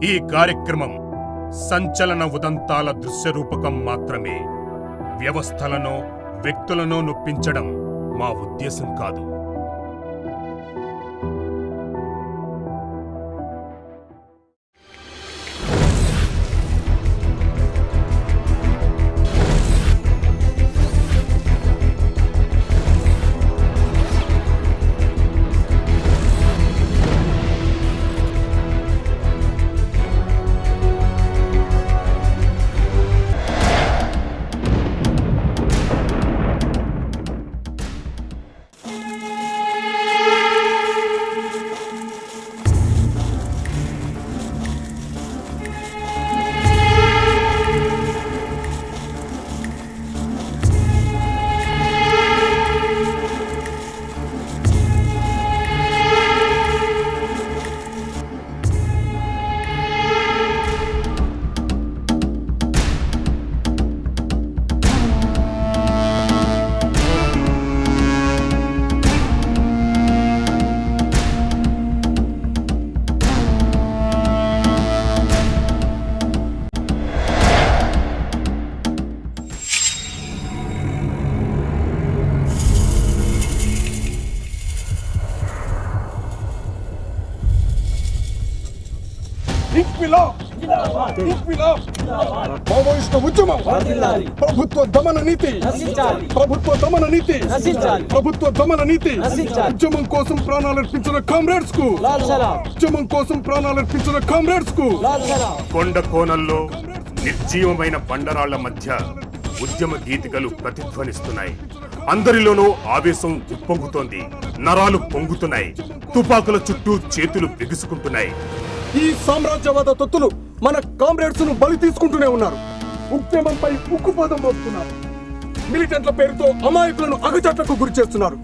ఈ కార్యక్రమం సంచలన ఉదంతాల దృశ్యరూపకం మాత్రమే వ్యవస్థలను వ్యక్తులను నొప్పించడం మా ఉద్దేశం కాదు ఇంక్విలాబ్ ఇంక్విలాబ్ మావోయిస్టు ఉద్యమం ప్రభుత్వ దమన నీతి ప్రభుత్వ దమన నీతి ప్రభుత్వ దమన నీతి ఉద్యమం కోసం ప్రాణాలర్పించిన కామ్రేడ్స్ కు ఉద్యమం కోసం ప్రాణాలర్పించిన కామ్రేడ్స్ కు కొండ కోణంలో నిర్జీవమైన బండరాళ్ల మధ్య ఉద్యమ గీతికలు ప్రతిధ్వనిస్తున్నాయి అందరిలోనూ ఆవేశం ఉప్పొంగుతోంది నరాలు పొంగుతున్నాయి తుపాకుల చుట్టూ చేతులు బిగుసుకుంటున్నాయి ఈ సామ్రాజ్యవాద తొత్తులు మన కామ్రేడ్స్ ను బలి తీసుకుంటూనే ఉన్నారు ఉద్యమంపై ఉక్కుపాదం మోపుతున్నారు మిలిటెంట్ల పేరుతో అమాయకులను అగచాట్లకు గురి చేస్తున్నారు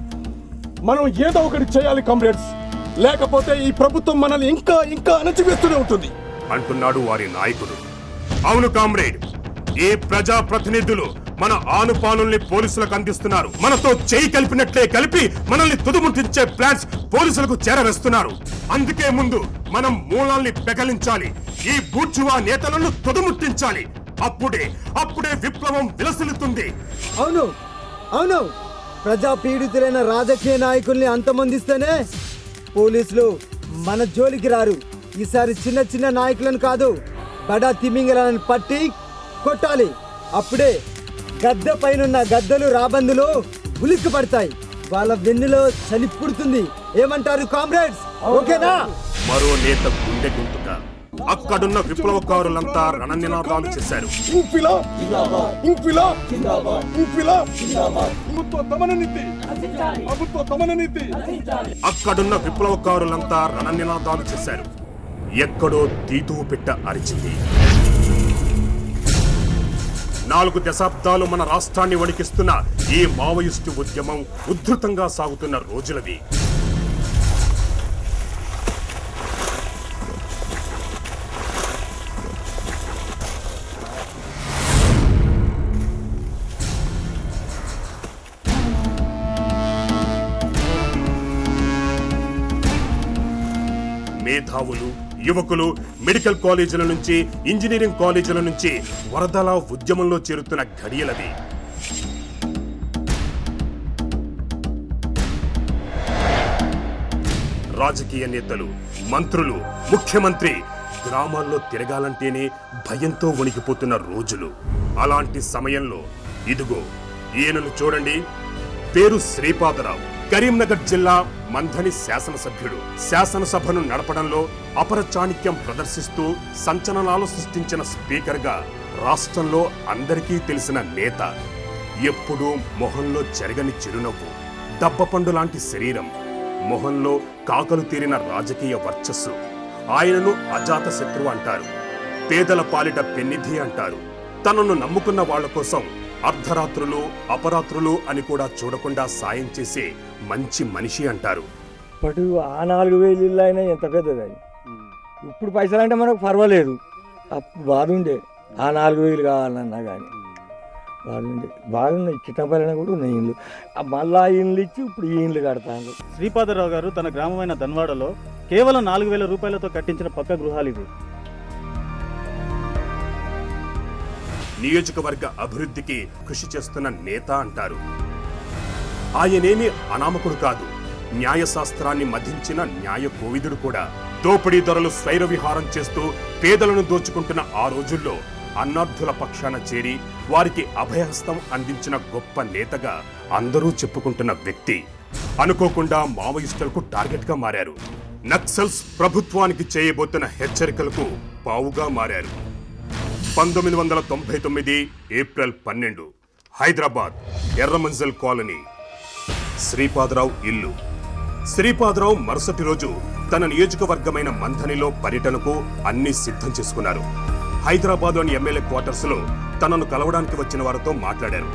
మనం ఏదో ఒకటి చేయాలి కామ్రేడ్స్ లేకపోతే ఈ ప్రభుత్వం మనల్ని ఇంకా ఇంకా అణచివేస్తూనే ఉంటుంది అంటున్నాడు వారి నాయకుడు అవును కామ్రేడ్ ఏ ప్రజా ప్రతినిధులు మన ఆనుపానుల్ని పోలీసులకు అందిస్తున్నారు మనతో చేయి కలిపినట్లే కలిపి మనల్ని తుదుముట్టించే ప్లాన్స్ పోలీసులకు చేరవేస్తున్నారు అందుకే ముందు మనం మూలాల్ని పెకలించాలి ఈ బూర్జువా నేతలను తుదుముట్టించాలి అప్పుడే అప్పుడే విప్లవం విలసిల్లుతుంది అవును అవును ప్రజా పీడితులైన రాజకీయ నాయకుల్ని అంతమొందిస్తేనే పోలీసులు మన జోలికి రారు ఈసారి చిన్న చిన్న నాయకులను కాదు బడా తిమింగలను పట్టి కొట్టాలి అప్పుడే గద్దె పైనున్న గద్దలు రాబందులు ఉలిక్కి పడతాయి వాళ్ళ వెన్నులో చలి పుడుతుంది ఏమంటారు కామ్రేడ్స్ ఓకేనా మరో నేత గుండె గుంటుక అక్కడున్న విప్లవకారులంతా రణనినాదాలు చేశారు ఇంక్విలాబ్ ఇంక్విలాబ్ ఇంక్విలాబ్ ప్రభుత్వ దమన నీతి ప్రభుత్వ దమన నీతి అక్కడున్న విప్లవకారులంతా రణనినాదాలు చేశారు ఎక్కడో తీతువు పెట్ట అరిచింది నాలుగు దశాబ్దాలు మన రాష్ట్రాన్ని వణికిస్తున్న ఈ మావోయిస్టు ఉద్యమం ఉధృతంగా సాగుతున్న రోజులవి మేధావులు యువకులు మెడికల్ కాలేజీల నుంచి ఇంజనీరింగ్ కాలేజీల నుంచి వరదలా ఉద్యమంలో చేరుతున్న ఘడియలది రాజకీయ నేతలు మంత్రులు ముఖ్యమంత్రి గ్రామాల్లో తిరగాలంటేనే భయంతో వణికిపోతున్న రోజులు అలాంటి సమయంలో ఇదిగో ఈయనను చూడండి పేరు శ్రీపాదరావు కరీంనగర్ జిల్లా మంథని శాసనసభ్యుడు శాసనసభను నడపడంలో అపర చాణిక్యం ప్రదర్శిస్తూ సంచలనాలు సృష్టించిన స్పీకర్గా రాష్ట్రంలో అందరికీ తెలిసిన నేత ఎప్పుడూ మొహంలో చెరగని చిరునవ్వు దబ్బపండు లాంటి శరీరం మొహంలో కాకలు తీరిన రాజకీయ వర్చస్సు ఆయనను అజాత శత్రువు అంటారు పేదల పాలిట పెన్నిధి అంటారు తనను నమ్ముకున్న వాళ్ళ కోసం అర్ధరాత్రులు అపరాత్రులు అని కూడా చూడకుండా సాయం చేసే మంచి మనిషి అంటారు అప్పుడు ఆ నాలుగు వేలు ఇల్లు అయినా ఎంత పెద్దది అది ఇప్పుడు పైసలు అంటే మనకు పర్వాలేదు అప్పుడు బాధ ఉండే ఆ నాలుగు వేలు కావాలన్నా కానీ బాధ ఉండే బాగున్నాయి చిట్టపల్లిన కూడా ఉన్నాయి ఇల్లు ఆ మళ్ళా ఆ ఇల్లు ఇచ్చి ఇప్పుడు ఈ ఇల్లు కడతాను శ్రీపాదరావు గారు తన గ్రామమైన ధన్వాడలో కేవలం నాలుగు వేల రూపాయలతో కట్టించిన పక్క గృహాలు ఇవి నియోజకవర్గ అభివృద్ధికి కృషి చేస్తున్న నేత అంటారు ఆయనేమి అనామకుడు కాదు న్యాయశాస్త్రాన్ని మధించిన న్యాయ కోవిదుడు కూడా దోపిడీ ధరలు స్వైర విహారం చేస్తూ పేదలను దోచుకుంటున్న ఆ రోజుల్లో అన్నార్థుల పక్షాన చేరి వారికి అభయహస్తం అందించిన గొప్ప నేతగా అందరూ చెప్పుకుంటున్న వ్యక్తి అనుకోకుండా మావోయిస్టులకు టార్గెట్ గా మారారు నక్సల్స్ ప్రభుత్వానికి చేయబోతున్న హెచ్చరికలకు పావుగా మారారు పంతొమ్మిది వందల తొంభై తొమ్మిది ఏప్రిల్ పన్నెండు హైదరాబాద్ ఎర్రమంజల్ కాలనీ శ్రీపాదరావు ఇల్లు శ్రీపాదరావు మరుసటి రోజు తన నియోజకవర్గమైన మంథనిలో పర్యటనకు అన్ని సిద్ధం చేసుకున్నారు హైదరాబాద్లోని ఎమ్మెల్యే క్వార్టర్స్ లో తనను కలవడానికి వచ్చిన వారితో మాట్లాడారు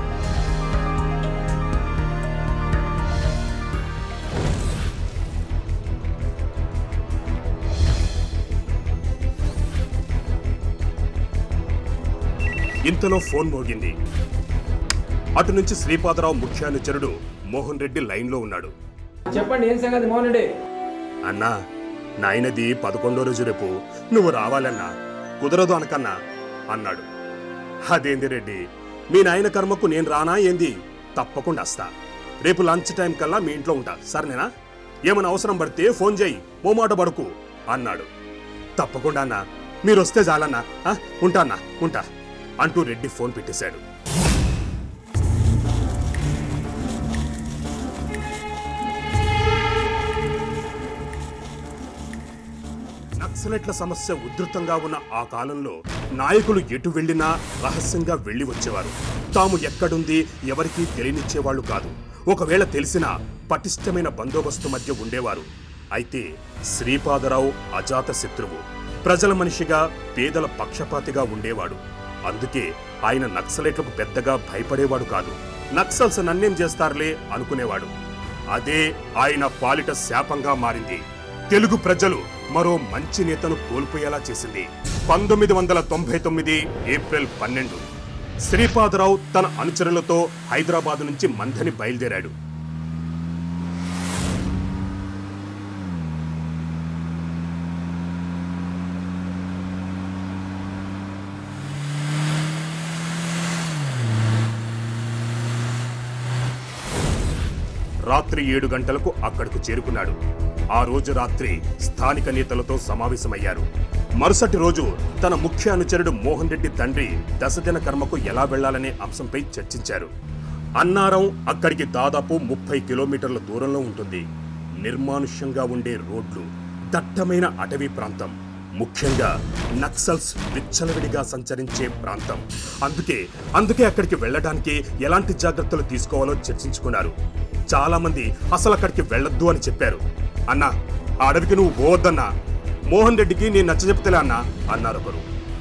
ఇంతలో ఫోన్ మోగింది అటు నుంచి శ్రీపాదరావు ముఖ్యానుచరుడు మోహన్ రెడ్డి లైన్లో ఉన్నాడు చెప్పండి ఏం సంగతి మోహన్ రెడ్డి అన్నా నాయనది పదకొండో రోజు రేపు నువ్వు రావాలన్నా కుదరదు అనకన్నా అన్నాడు అదేంది రెడ్డి మీ నాయన కర్మకు నేను రానా ఏంది తప్పకుండా వస్తా రేపు లంచ్ టైం కల్లా మీ ఇంట్లో ఉంటా సరేనా ఏమైనా అవసరం పడితే ఫోన్ చేయి మోమాట పడుకు అన్నాడు తప్పకుండా అన్నా మీరు వస్తే చాలన్నా ఆ, ఉంటా అన్నా ఉంటా అంటూ రెడ్డి ఫోన్ పెట్టేశాడు నక్సలైట్ల సమస్య ఉధృతంగా ఉన్న ఆ కాలంలో నాయకులు ఎటు వెళ్ళినా రహస్యంగా వెళ్లి వచ్చేవారు తాము ఎక్కడుంది ఎవరికీ తెలియనిచ్చేవాళ్లు కాదు ఒకవేళ తెలిసినా పటిష్టమైన బందోబస్తు మధ్య ఉండేవారు అయితే శ్రీపాదరావు అజాత శత్రువు ప్రజల మనిషిగా పేదల పక్షపాతిగా ఉండేవాడు అందుకే ఆయన నక్సలైట్లకు పెద్దగా భయపడేవాడు కాదు నక్సల్స్ నన్నేం చేస్తారులే అనుకునేవాడు అదే ఆయన పాలిట శాపంగా మారింది తెలుగు ప్రజలు మరో మంచి నేతను కోల్పోయేలా చేసింది పంతొమ్మిది వందల తొంభై తొమ్మిది ఏప్రిల్ పన్నెండు శ్రీపాదరావు తన అనుచరులతో హైదరాబాద్ నుంచి మంథని బయలుదేరాడు రాత్రి ఏడు గంటలకు అక్కడకు చేరుకున్నాడు ఆ రోజు రాత్రి స్థానిక నేతలతో సమావేశమయ్యారు మరుసటి రోజు తన ముఖ్య అనుచరుడు మోహన్ రెడ్డి తండ్రి దశదిన కర్మకు ఎలా వెళ్లాలనే అంశంపై చర్చించారు అన్నారం అక్కడికి దాదాపు ముప్పై కిలోమీటర్ల దూరంలో ఉంటుంది నిర్మానుష్యంగా ఉండే రోడ్లు దట్టమైన అటవీ ప్రాంతం ముఖ్యంగా నక్సల్స్ విచ్చలవిడిగా సంచరించే ప్రాంతం అందుకే అందుకే అక్కడికి వెళ్ళడానికి ఎలాంటి జాగ్రత్తలు తీసుకోవాలో చర్చించుకున్నారు చాలా మంది అసలు అక్కడికి వెళ్ళొద్దు అని చెప్పారు అన్నా ఆ అడవికి నువ్వు పోవద్దన్నా మోహన్ రెడ్డికి నేను నచ్చజెప్తలే అన్నా అన్నారు ఒకరు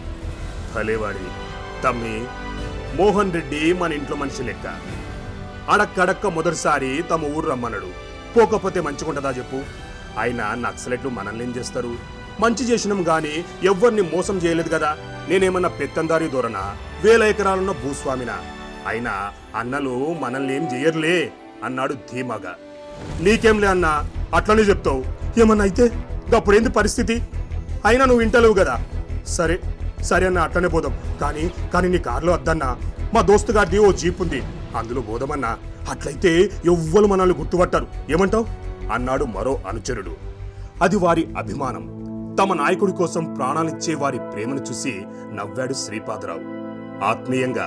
భలేవాడి తమ్మి మోహన్ రెడ్డి మన ఇంట్లో మనిషి లెక్క అడక్కడక్క మొదటిసారి తమ ఊరు రమ్మన్నాడు పోకపోతే మంచిగుంటదా చెప్పు ఆయన నక్సలెట్లు మనల్ని ఏం చేస్తారు మంచి చేసినాం గాని ఎవ్వరిని మోసం చేయలేదు కదా నేనేమన్నా పెత్తందారి దూరన వేల ఎకరాలున్న భూస్వామినా అయినా అన్నలు మనల్ని ఏం చెయ్యరులే అన్నాడు ధీమాగా నీకేంలే అన్నా అట్లనే చెప్తావు ఏమన్నా అయితే అప్పుడేంది పరిస్థితి అయినా నువ్వు ఇంటలేవు కదా సరే సరే అన్న అట్లనే పోదాం కానీ కానీ నీ కారులో వద్దన్నా మా దోస్తు గారిది ఓ జీప్ ఉంది అందులో పోదామన్నా అట్లయితే ఎవ్వరు మనల్ని గుర్తుపట్టారు ఏమంటావ్ అన్నాడు మరో అనుచరుడు అది వారి అభిమానం తమ నాయకుడి కోసం ప్రాణాలిచ్చే వారి ప్రేమను చూసి నవ్వాడు శ్రీపాదరావు ఆత్మీయంగా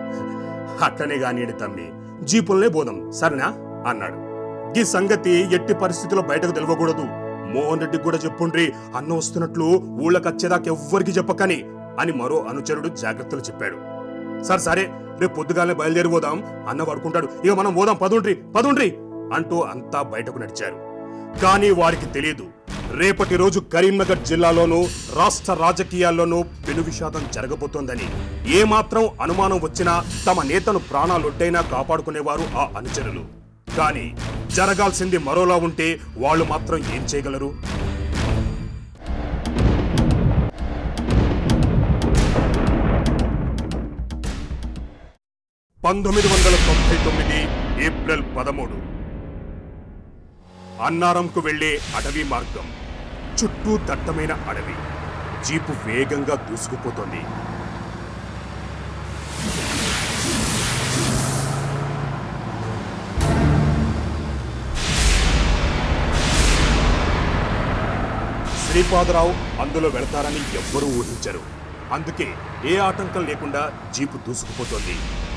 అట్లనే కానియండి తమ్మి జీపుల్నే పోదాం సరేనా అన్నాడు ఈ సంగతి ఎట్టి పరిస్థితుల్లో బయటకు తెలియకూడదు మోహన్ రెడ్డికి కూడా చెప్పుండ్రి అన్న వస్తున్నట్లు ఊళ్ళకి వచ్చేదాకా ఎవ్వరికి చెప్పకని అని మరో అనుచరుడు జాగ్రత్తలు చెప్పాడు సరే సరే రేపు పొద్దుగాలే బయలుదేరిపోదాం అన్న పడుకుంటాడు ఇక మనం పోదాం పదుండ్రి పదుండ్రి అంటూ అంతా బయటకు నడిచారు కానీ వారికి తెలియదు రేపటి రోజు కరీంనగర్ జిల్లాలోనూ రాష్ట్ర రాజకీయాల్లోనూ పెను విషాదం జరగబోతోందని ఏమాత్రం అనుమానం వచ్చినా తమ నేతను ప్రాణాలొడ్డైనా కాపాడుకునేవారు ఆ అనుచరులు కానీ జరగాల్సింది మరోలా ఉంటే వాళ్ళు మాత్రం ఏం చేయగలరు పంతొమ్మిది వందల తొంభై తొమ్మిది ఏప్రిల్ పదమూడు అన్నారంకు వెళ్లే అడవి మార్గం చుట్టూ దట్టమైన అడవి జీపు వేగంగా దూసుకుపోతోంది శ్రీపాదరావు అందులో వెళతారని ఎవ్వరూ ఊహించరు అందుకే ఏ ఆటంకం లేకుండా జీపు దూసుకుపోతోంది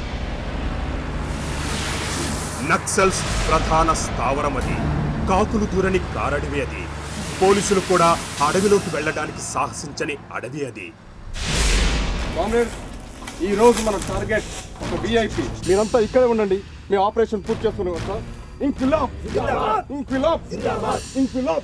నక్సల్స్ ప్రధాన స్థావరం అది కాకులు దూరని కారడవి అది పోలీసులు కూడా ఆ అడవిలోకి వెళ్ళడానికి సాహసించని అడవి అది కామ్రేడ్ ఈ రోజు మన టార్గెట్ ఒక విఐపి మీరంతా ఇక్కడే ఉండండి మీ ఆపరేషన్ పూర్తి చేసుకుని వస్తా ఇంక్విలాబ్ ఇంక్విలాబ్ ఇంక్విలాబ్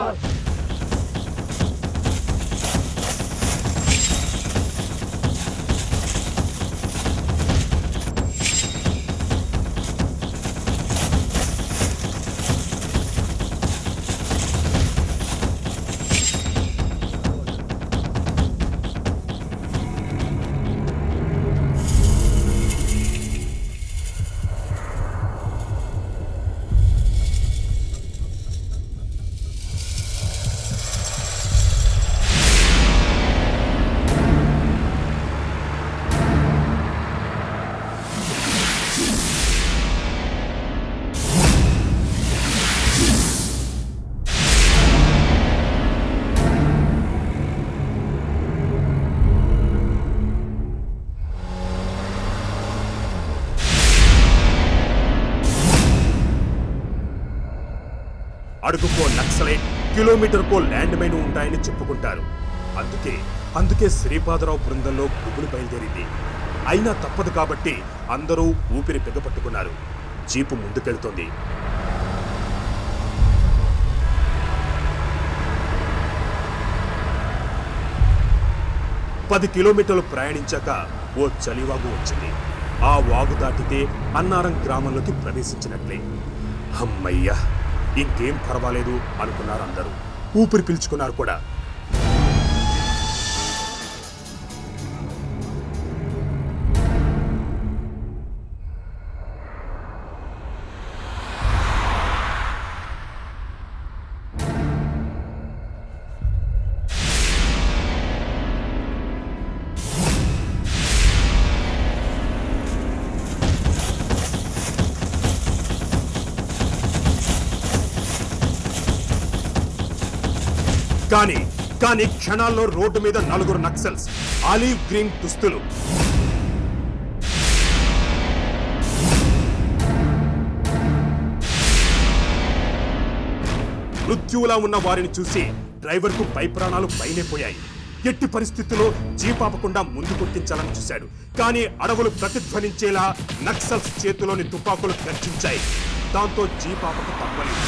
అడుగుకో నక్సలైట్ కిలోమీటర్కో ల్యాండ్ మైన్ ఉంటాయని చెప్పుకుంటారు అందుకే అందుకే శ్రీపాదరావు బృందంలో గుబులు బయలుదేరింది అయినా తప్పదు కాబట్టి అందరూ ఊపిరి బిగపట్టుకున్నారు జీపు ముందుకెళ్తోంది పది కిలోమీటర్లు ప్రయాణించాక ఓ చలివాగు వచ్చింది ఆ వాగు దాటితే అన్నారం గ్రామంలోకి ప్రవేశించినట్లే అమ్మయ్యా ఇంకేం పర్వాలేదు అనుకున్నారు అందరూ ఊపిరి పీల్చుకున్నారు కూడా కానీ కానీ క్షణాల్లో రోడ్డు మీద నలుగురు నక్సల్స్ ఆలివ్ గ్రీన్ దుస్తులు మృత్యువులా ఉన్న వారిని చూసి డ్రైవర్కు పై ప్రాణాలు పైనే పోయాయి ఎట్టి పరిస్థితుల్లో జీపాపకుండా ముందు కొట్టించాలని చూశాడు కానీ అడవులు ప్రతిధ్వనించేలా నక్సల్స్ చేతిలోని తుపాకులు గర్జించాయి దాంతో జీపాపకు తప్పలేదు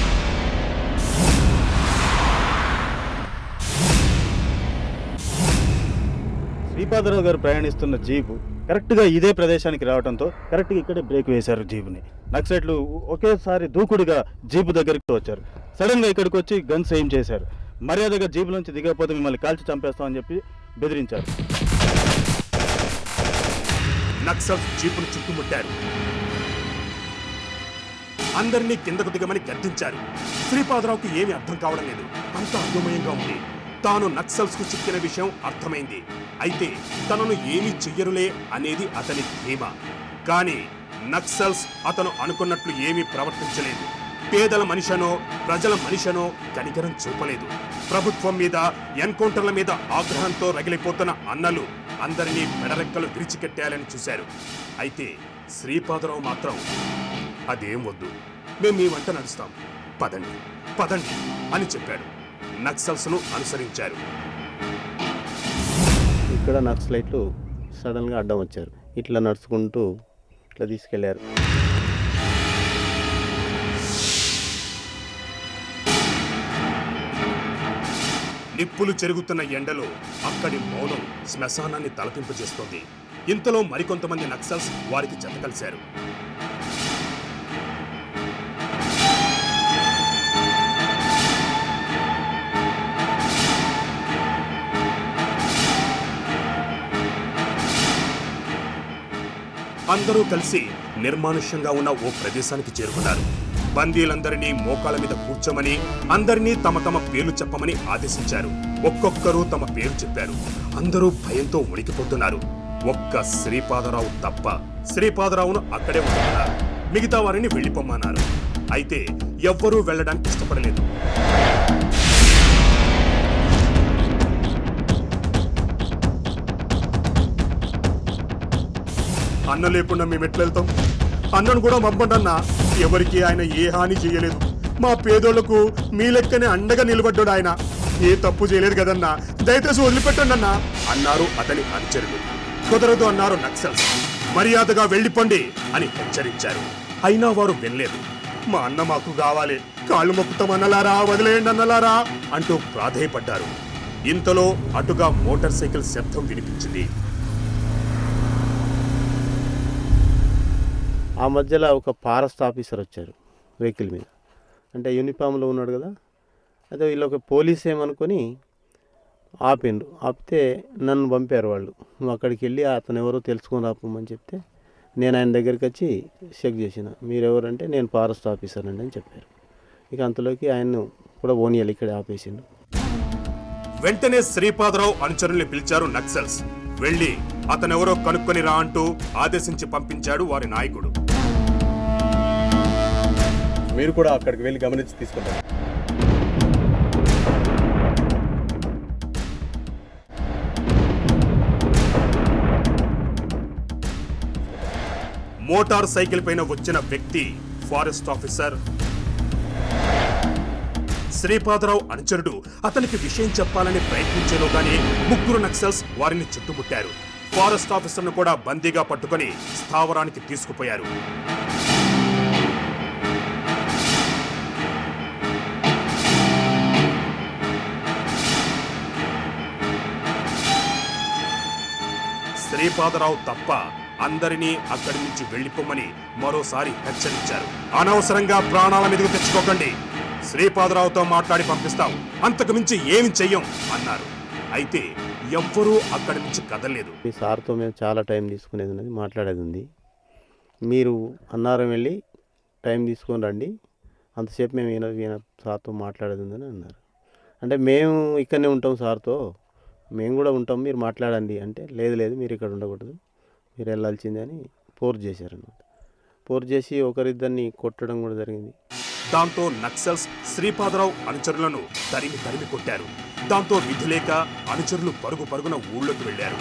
శ్రీపాదరావు గారు ప్రయాణిస్తున్న జీపు కరెక్ట్గా ఇదే ప్రదేశానికి రావడంతో కరెక్ట్గా ఇక్కడే బ్రేక్ వేశారు జీపుని నక్సలైట్లు ఒకేసారి దూకుడుగా జీపు దగ్గరికి వచ్చారు సడన్గా ఇక్కడికి వచ్చి గన్స్ ఎయిమ్ చేశారు మర్యాదగా జీపు నుంచి దిగకపోతే మిమ్మల్ని కాల్చి చంపేస్తామని చెప్పి బెదిరించారు నక్సల్స్ జీపును చుట్టుముట్టారు అందరినీ కిందకు దిగమని గద్దించారు శ్రీపాదరావుకి ఏమీ అర్థం కావడం లేదు అంత అర్థమయంగా ఉంది తాను నక్సల్స్ కు చిక్కిన విషయం అర్థమైంది అయితే తనను ఏమీ చెయ్యరులే అనేది అతని ధీమా కానీ నక్సల్స్ అతను అనుకున్నట్లు ఏమీ ప్రవర్తించలేదు పేదల మనిషనో ప్రజల మనిషనో కనికరం చూపలేదు ప్రభుత్వం మీద ఎన్కౌంటర్ల మీద ఆగ్రహంతో రగిలిపోతున్న అన్నలు అందరినీ మెడరెక్కలు విరిచికెట్టాలని చూశారు అయితే శ్రీపాదరావు మాత్రం అదేం వద్దు మేము మీ వంట నడుస్తాం పదండి పదండి అని చెప్పాడు నక్సల్స్ను అనుసరించారు ఇక్కడ నక్సలైట్లు సడన్గా అడ్డం వచ్చారు ఇట్లా నడుచుకుంటూ ఇట్లా తీసుకెళ్లారు నిప్పులు చెరుగుతున్న ఎండలో అక్కడి మౌనం శ్మశానాన్ని తలపింపజేస్తోంది ఇంతలో మరికొంతమంది నక్సల్స్ వారికి జత కలిశారు అందరూ కలిసి నిర్మానుష్యంగా ఉన్న ఓ ప్రదేశానికి చేరుకున్నారు బందీలందరినీ మోకాళ్ళ మీద కూర్చోమని అందరినీ తమ తమ పేర్లు చెప్పమని ఆదేశించారు ఒక్కొక్కరు తమ పేరు చెప్పారు అందరూ భయంతో ఉనికిపోతున్నారు ఒక్క శ్రీపాదరావు తప్ప శ్రీపాదరావును అక్కడే ఉంటున్నారు మిగతా వారిని వెళ్ళిపోమన్నారు అయితే ఎవ్వరూ వెళ్ళడానికి ఇష్టపడలేదు అన్న లేకుండా మేము ఎట్లా వెళ్తాం అన్నను కూడా పంపండన్నా ఎవరికి ఆయన ఏ హాని చేయలేదు మా పేదోళ్లకు మీ లెక్కనే అండగా నిలబడ్డాడు ఆయన ఏ తప్పు చేయలేదు కదన్నా దయచేసి వదిలిపెట్టండి అన్నా అన్నారు అతని అనుచరులు కుదరదు అన్నారు నక్సల్స్ మర్యాదగా వెళ్ళిపోండి అని హెచ్చరించారు అయినా వారు వినలేదు మా అన్న మాకు కావాలి కాళ్ళు మొక్కుతాం అన్నలారా వదిలేయండి అన్నలారా అంటూ ప్రాధేయపడ్డారు ఇంతలో అటుగా మోటార్ సైకిల్ శబ్దం వినిపించింది ఆ మధ్యలో ఒక ఫారెస్ట్ ఆఫీసర్ వచ్చారు వెహికల్ మీద అంటే యూనిఫామ్లో ఉన్నాడు కదా అయితే వీళ్ళు ఒక పోలీస్ ఏమనుకొని ఆపిండ్రు ఆపితే నన్ను పంపారు వాళ్ళు నువ్వు అక్కడికి వెళ్ళి అతను ఎవరో తెలుసుకొని ఆపమని చెప్తే నేను ఆయన దగ్గరికి వచ్చి చెక్ చేసిన మీరెవరంటే నేను ఫారెస్ట్ ఆఫీసర్ అండి అని చెప్పారు ఇక అంతలోకి ఆయన్ను కూడా ఓనియాలి ఇక్కడ ఆపేసిండు వెంటనే శ్రీపాదరావు అనుచరుల్ని పిలిచారు నక్సల్స్ వెళ్లి అతనెవరో కనుక్కొని రా అంటూ ఆదేశించి పంపించాడు వారి నాయకుడు మీరు కూడా అక్కడికి వెళ్ళి గమనించి తీసుకుంటారు మోటార్ సైకిల్ పైన వచ్చిన వ్యక్తి ఫారెస్ట్ ఆఫీసర్ శ్రీపాదరావు అనుచరుడు అతనికి విషయం చెప్పాలని ప్రయత్నించేలోగానే ముగ్గురు నక్సల్స్ వారిని చుట్టుముట్టారు ఫారెస్ట్ ఆఫీసర్ను కూడా బందీగా పట్టుకొని స్థావరానికి తీసుకుపోయారు శ్రీపాదరావు తప్ప అందరినీ అక్కడి నుంచి వెళ్లిపోమని మరోసారి హెచ్చరించారు అనవసరంగా ప్రాణాల మీదకు తెచ్చుకోకండి శ్రీపాదరావుతో మాట్లాడి పంపిస్తాం అంతకు మించి ఏమి చెయ్యం అన్నారు అయితే ఎవ్వరూ అక్కడి నుంచి కదలలేదు మీ సార్తో మేము చాలా టైం తీసుకునేది ఉన్నది మాట్లాడేది ఉంది మీరు అన్నారం వెళ్ళి టైం తీసుకొని రండి అంతసేపు మేము ఈయన ఈయన సార్తో మాట్లాడేది ఉందని అన్నారు అంటే మేము ఇక్కడనే ఉంటాం సార్తో మేము కూడా ఉంటాం మీరు మాట్లాడండి అంటే లేదు లేదు మీరు ఇక్కడ ఉండకూడదు మీరు వెళ్ళాల్సిందే అని ఫోర్స్ చేశారన్నమాట ఫోర్స్ చేసి ఒకరిద్దరిని కొట్టడం కూడా జరిగింది దాంతో నక్సల్స్ శ్రీపాదరావు అనుచరులను తరిమి తరిమి కొట్టారు దాంతో విధి లేక అనుచరులు పరుగు పరుగున ఊళ్ళోకి వెళ్లారు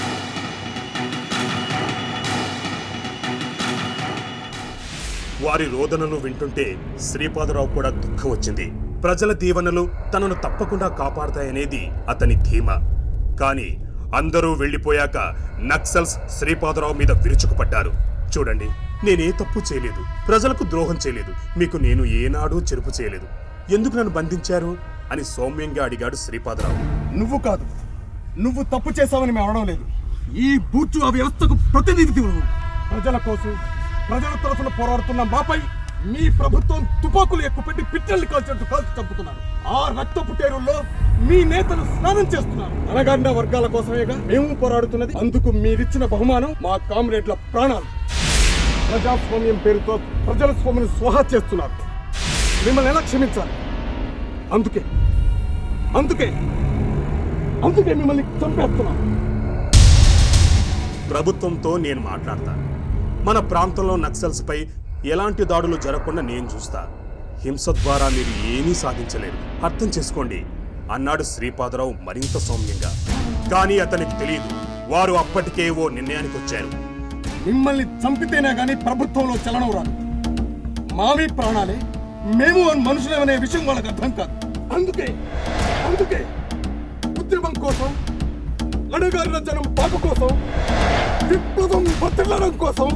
వారి రోదనలు వింటుంటే శ్రీపాదరావు కూడా దుఃఖం వచ్చింది ప్రజల దీవెనలు తనను తప్పకుండా కాపాడతాయనేది అతని ధీమా కానీ అందరూ వెళ్లిపోయాక నక్సల్స్ శ్రీపాదరావు మీద విరుచుకుపడ్డారు చూడండి నేనే తప్పు చేయలేదు ప్రజలకు ద్రోహం చేయలేదు మీకు నేను ఏనాడూ చెరుపు చేయలేదు ఎందుకు నన్ను బంధించారు అని సౌమ్యంగా అడిగాడు శ్రీపాదరావు నువ్వు కాదు నువ్వు తప్పు చేశావని మేము అనడం లేదు ఈ బూర్జు ఆ వ్యవస్థకు ప్రతినిధి నువ్వు ప్రజల కోసం ప్రజల తరఫున పోరాడుతున్న మాపై మీ ప్రభుత్వం తుపాకులు ఎక్కుపెట్టి పిట్టల్ని కాల్చినట్టు కాల్చి చంపుతున్నారు ఆ రక్తపు టేరుల్లో మీ నేతలు స్నానం చేస్తున్నారు అనగాండ వర్గాల కోసమేగా మేము పోరాడుతున్నది అందుకు మీరిచ్చిన బహుమానం మా కామ్రేడ్ల ప్రాణాలు ప్రజాస్వామ్యం పేరుతో ప్రజల స్వామిని స్వహా చేస్తున్నారు మిమ్మల్ని ఎలా క్షమించాలి అందుకే అందుకే అందుకే మిమ్మల్ని చంపేస్తున్నాం ప్రభుత్వంతో నేను మాట్లాడతా మన ప్రాంతంలో నక్సల్స్ పై ఎలాంటి దాడులు జరగకుండా నేను చూస్తా హింస ద్వారా మీరు ఏమీ సాధించలేరు అర్థం చేసుకోండి అన్నాడు శ్రీపాదరావు మరింత సౌమ్యంగా కానీ అతనికి తెలియదు వారు అప్పటికే ఓ నిర్ణయానికి వచ్చారు మిమ్మల్ని చంపితేనే గానీ ప్రభుత్వంలో చలనం రాదు మావి ప్రాణాలే మేము మనుషులేమనే విషయం వాళ్ళకి అర్థం కాదు అందుకే అందుకే ఉద్యమం కోసం అడగారిన జనం పాకు కోసం విప్లవం వర్తిల్లడం కోసం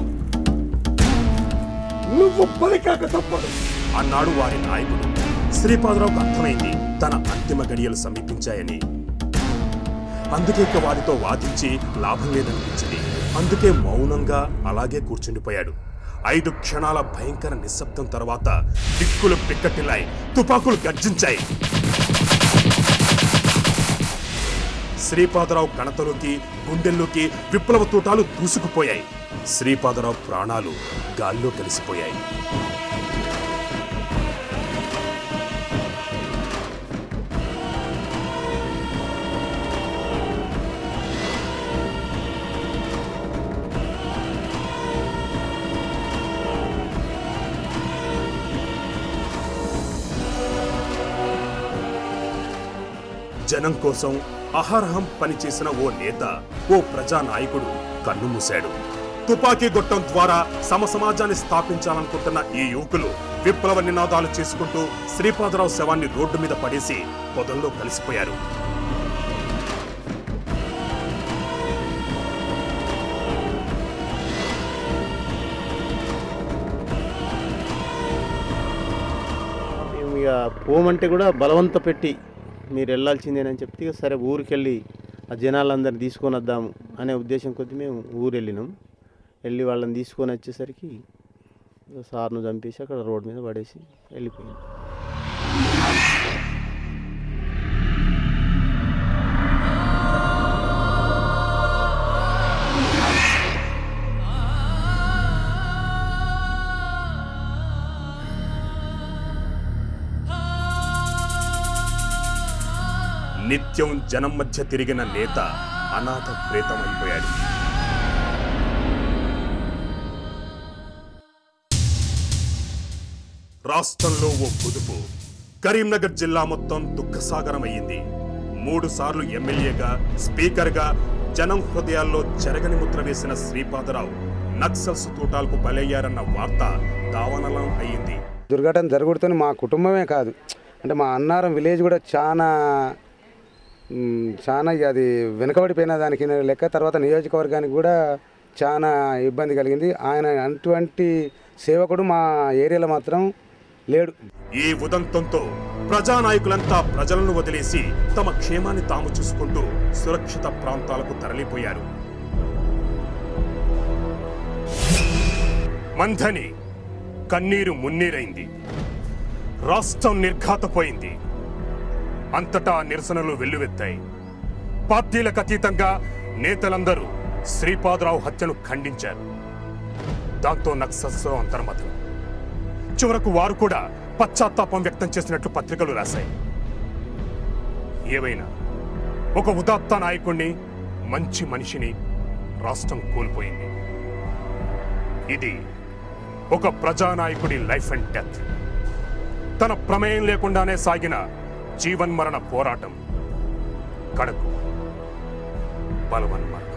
నువ్వు బలికాక తప్పదు అన్నాడు వారి నాయకుడు శ్రీపాదరావుకు అర్థమైంది తన అంతిమ గడియలు సమీపించాయని అందుకే ఇక వారితో వాదించి లాభం లేదనిపించింది అందుకే మౌనంగా అలాగే కూర్చుండిపోయాడు ఐదు క్షణాల భయంకర నిశ్శబ్దం తర్వాత దిక్కులు పిక్కటిల్లాయి తుపాకులు గర్జించాయి శ్రీపాదరావు కణతలోకి గుండెల్లోకి విప్లవ తూటాలు దూసుకుపోయాయి శ్రీపాదరావు ప్రాణాలు గాల్లో కలిసిపోయాయి జనం కోసం అహర్హం పనిచేసిన ఓ నేత ఓ ప్రజానాయకుడు కన్నుమూశాడు తుపాకీ గొట్టం ద్వారా సమ సమాజాన్ని స్థాపించాలనుకుంటున్న ఈ యువకులు విప్లవ నినాదాలు చేసుకుంటూ శ్రీపాదరావు శవాన్ని రోడ్డు మీద పడేసి పొదల్లో కలిసిపోయారు మేము ఇక పోమంటే కూడా బలవంత పెట్టి మీరు వెళ్ళాల్సిందేనని చెప్తే ఇక సరే ఊరికి వెళ్ళి ఆ జనాలందరిని తీసుకొని వద్దాము అనే ఉద్దేశం కొద్దీ మేము ఊరు వెళ్ళినాం వెళ్ళి వాళ్ళని తీసుకొని వచ్చేసరికి ఇక సార్ను చంపేసి అక్కడ రోడ్ మీద పడేసి వెళ్ళిపోయాం నిత్యం జనం మధ్య తిరిగిన నేత అనాథ ప్రేతమైపోయాడు రాష్ట్రంలో ఓ కుదుపు కరీంనగర్ జిల్లా మొత్తం దుఃఖసాగరమయ్యింది మూడు సార్లు ఎమ్మెల్యేగా స్పీకర్గా జనం హృదయాల్లో చెరగని ముద్ర వేసిన శ్రీపాదరావు నక్సల్స్ తూటాలకు బలయ్యారన్న వార్త దావానలం అయ్యింది దుర్ఘటన జరుగుతుంది మా కుటుంబమే కాదు అంటే మా అన్నారం విలేజ్ కూడా చాలా మ్, చాలా ఇక అది వెనుకబడిపోయిన దానికి లెక్క తర్వాత నియోజకవర్గానికి కూడా చాలా ఇబ్బంది కలిగింది ఆయన అటువంటి సేవకుడు మా ఏరియాలో మాత్రం లేడు ఈ ఉదంతంతో ప్రజానాయకులంతా ప్రజలను వదిలేసి తమ క్షేమాన్ని తాము చూసుకుంటూ సురక్షిత ప్రాంతాలకు తరలిపోయారు మంథని కన్నీరు మున్నీరైంది రాష్ట్రం నిర్ఘాతపోయింది అంతటా నిరసనలు వెల్లువెత్తాయి పార్టీలకు అతీతంగా నేతలందరూ శ్రీపాదరావు హత్యను ఖండించారు దాంతో నక్సల్స్ అంతర్మతం చివరకు వారు కూడా పశ్చాత్తాపం వ్యక్తం చేసినట్లు పత్రికలు రాశాయి ఏవైనా ఒక ఉదాత్త నాయకుణ్ణి మంచి మనిషిని రాష్ట్రం కోల్పోయింది ఇది ఒక ప్రజానాయకుడి లైఫ్ అండ్ డెత్ తన ప్రమేయం లేకుండానే సాగిన జీవన్మరణ పోరాటం కడకు బలవన్మరణ